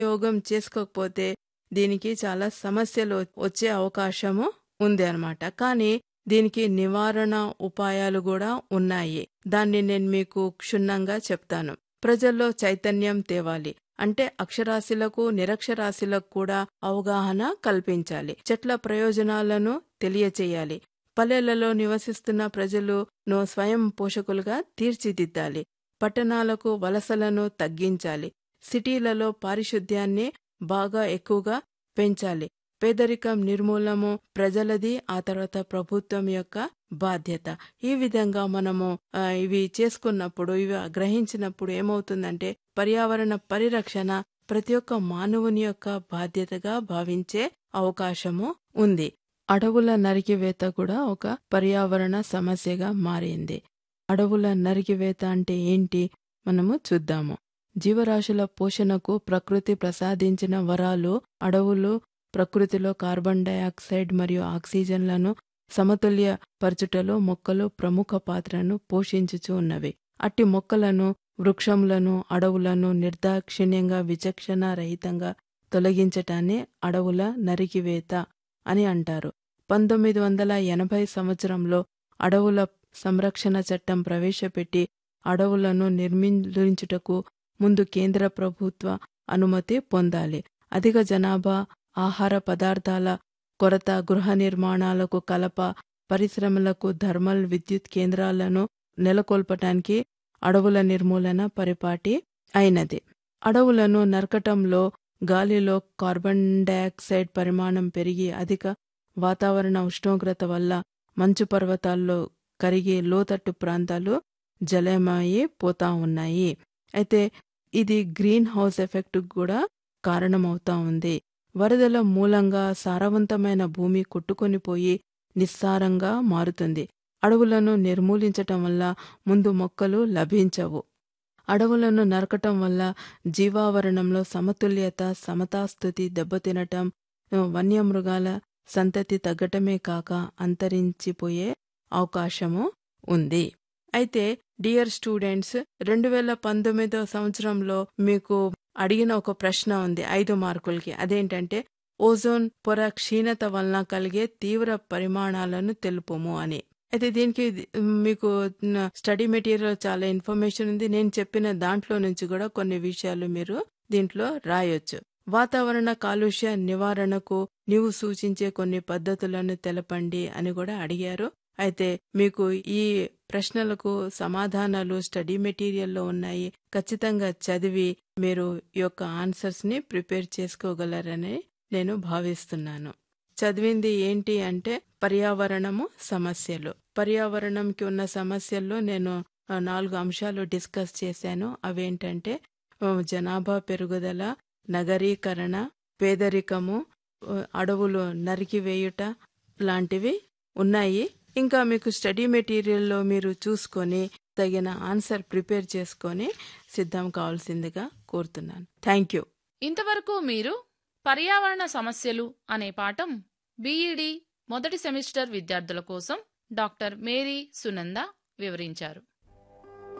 యోగం చేసుకోకపోతే దీనికి చాలా సమస్యలు వచ్చే అవకాశము ఉంది అనమాట కానీ దీనికి నివారణ ఉపాయాలు కూడా ఉన్నాయి దాన్ని నేను మీకు క్షుణ్ణంగా చెప్తాను ప్రజల్లో చైతన్యం తేవాలి అంటే అక్షరాస్యులకు నిరక్షరాస్యులకు కూడా అవగాహన కల్పించాలి చెట్ల ప్రయోజనాలను తెలియచేయాలి పల్లెలలో నివసిస్తున్న ప్రజలను స్వయం పోషకులుగా తీర్చిదిద్దాలి పట్టణాలకు వలసలను తగ్గించాలి సిటీలలో పారిశుద్ధ్యాన్ని బాగా ఎక్కువగా పెంచాలి పేదరికం నిర్మూలము ప్రజలది ఆ తర్వాత ప్రభుత్వం యొక్క బాధ్యత ఈ విధంగా మనము ఆ, ఇవి చేసుకున్నప్పుడు ఇవి గ్రహించినప్పుడు ఏమవుతుందంటే పర్యావరణ పరిరక్షణ ప్రతి ఒక్క మానవుని యొక్క బాధ్యతగా భావించే అవకాశము ఉంది అడవుల నరికివేత కూడా ఒక పర్యావరణ సమస్యగా మారింది అడవుల నరికివేత అంటే ఏంటి మనము చూద్దాము జీవరాశుల పోషణకు ప్రకృతి ప్రసాదించిన వరాలు అడవులు ప్రకృతిలో కార్బన్ డయాక్సైడ్ మరియు ఆక్సిజన్లను సమతుల్య పరచుటలో మొక్కలు ప్రముఖ పాత్రను పోషించుచూ ఉన్నవి అట్టి మొక్కలను వృక్షములను అడవులను నిర్దాక్షిణ్యంగా విచక్షణ రహితంగా తొలగించటాన్ని అడవుల నరికివేత అని అంటారు పంతొమ్మిది వందల ఎనభై సంవత్సరంలో అడవుల సంరక్షణ చట్టం ప్రవేశపెట్టి అడవులను నిర్మించుటకు ముందు కేంద్ర ప్రభుత్వ అనుమతి పొందాలి అధిక జనాభా ఆహార పదార్థాల కొరత గృహ నిర్మాణాలకు కలప పరిశ్రమలకు థర్మల్ విద్యుత్ కేంద్రాలను నెలకొల్పటానికి అడవుల నిర్మూలన పరిపాటి అయినది అడవులను నరకటంలో గాలిలో కార్బన్ డయాక్సైడ్ పరిమాణం పెరిగి అధిక వాతావరణ ఉష్ణోగ్రత వల్ల మంచు పర్వతాల్లో కరిగి లోతట్టు ప్రాంతాలు జలమయ్యి పోతా ఉన్నాయి అయితే ఇది గ్రీన్ హౌస్ ఎఫెక్ట్ కూడా కారణమవుతా ఉంది వరదల మూలంగా సారవంతమైన భూమి కొట్టుకొనిపోయి నిస్సారంగా మారుతుంది అడవులను నిర్మూలించటం వల్ల ముందు మొక్కలు లభించవు అడవులను నరకటం వల్ల జీవావరణంలో సమతుల్యత సమతాస్థుతి దెబ్బతినటం వన్యమృగాల సంతతి తగ్గటమే కాక అంతరించిపోయే అవకాశము ఉంది అయితే డియర్ స్టూడెంట్స్ రెండు వేల పంతొమ్మిదో సంవత్సరంలో మీకు అడిగిన ఒక ప్రశ్న ఉంది ఐదు మార్కులకి అదేంటంటే ఓజోన్ పొర క్షీణత వలన కలిగే తీవ్ర పరిమాణాలను తెలుపుము అని అయితే దీనికి మీకు స్టడీ మెటీరియల్ చాలా ఇన్ఫర్మేషన్ ఉంది నేను చెప్పిన దాంట్లో నుంచి కూడా కొన్ని విషయాలు మీరు దీంట్లో రాయొచ్చు వాతావరణ కాలుష్య నివారణకు నీవు సూచించే కొన్ని పద్ధతులను తెలపండి అని కూడా అడిగారు అయితే మీకు ఈ ప్రశ్నలకు సమాధానాలు స్టడీ మెటీరియల్లో ఉన్నాయి ఖచ్చితంగా చదివి మీరు ఈ యొక్క ఆన్సర్స్ ని ప్రిపేర్ చేసుకోగలరని నేను భావిస్తున్నాను చదివింది ఏంటి అంటే పర్యావరణము సమస్యలు పర్యావరణంకి ఉన్న సమస్యల్లో నేను ఆ, నాలుగు అంశాలు డిస్కస్ చేశాను అవేంటంటే ఆ, జనాభా పెరుగుదల నగరీకరణ పేదరికము ఆ, అడవులు నరికివేయుట లాంటివి ఉన్నాయి ఇంకా మీకు స్టడీ మెటీరియల్లో మీరు చూసుకొని తగిన ఆన్సర్ ప్రిపేర్ చేసుకొని సిద్ధం కావాల్సిందిగా కోరుతున్నాను థ్యాంక్ యూ ఇంతవరకు మీరు పర్యావరణ సమస్యలు అనే పాఠం బీఈడి మొదటి సెమిస్టర్ విద్యార్థుల కోసం డాక్టర్ మేరీ సునంద వివరించారు